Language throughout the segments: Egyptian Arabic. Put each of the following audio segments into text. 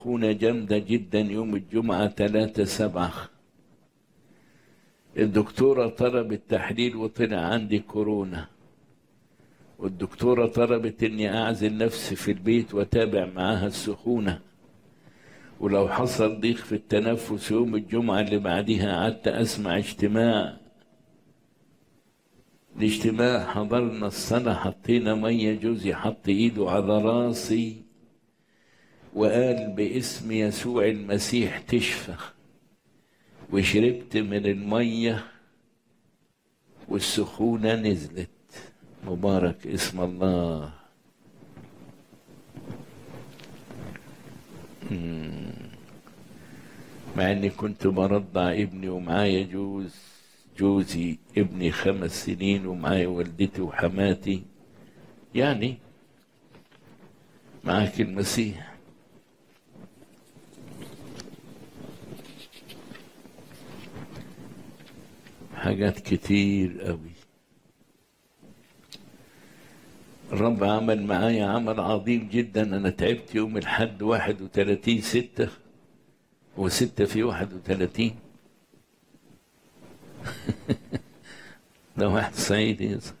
سخونة جامدة جدا يوم الجمعة ثلاثة سبعة الدكتورة طلبت تحليل وطلع عندي كورونا والدكتورة طلبت اني اعزل نفسي في البيت واتابع معاها السخونة ولو حصل ضيق في التنفس يوم الجمعة اللي بعديها قعدت اسمع اجتماع الاجتماع حضرنا الصلاة حطينا مية جوزي حط ايده على راسي وقال باسم يسوع المسيح تشفى وشربت من المية والسخونة نزلت مبارك اسم الله مم. مع اني كنت برضع ابني ومعايا جوز جوزي ابني خمس سنين ومعايا والدتي وحماتي يعني معاك المسيح حاجات كتير قوي الرب عمل معايا عمل عظيم جدا انا تعبت يوم الحد واحد وثلاثين ستة وستة في واحد وثلاثين ده واحد صعيدي يظهر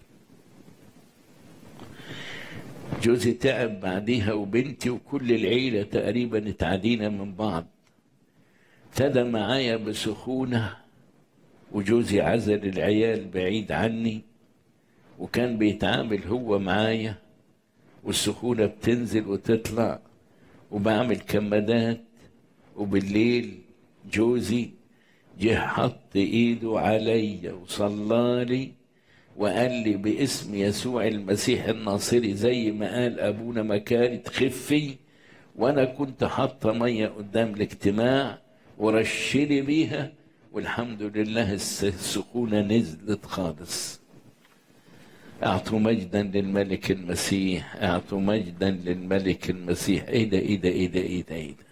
جوزي تعب بعديها وبنتي وكل العيلة تقريبا اتعدينا من بعض ابتدى معايا بسخونة وجوزي عزل العيال بعيد عني وكان بيتعامل هو معايا والسخونة بتنزل وتطلع وبعمل كمادات وبالليل جوزي جه حط ايده عليا وصلالي وقال لي باسم يسوع المسيح الناصري زي ما قال ابونا مكاري تخفي وانا كنت حاطه ميه قدام الاجتماع ورشلي بيها والحمد لله السخونه نزلت خالص اعطوا مجدا للملك المسيح اعطوا مجدا للملك المسيح ايه ده ايه ده ايه ده ايه ده, إيه ده؟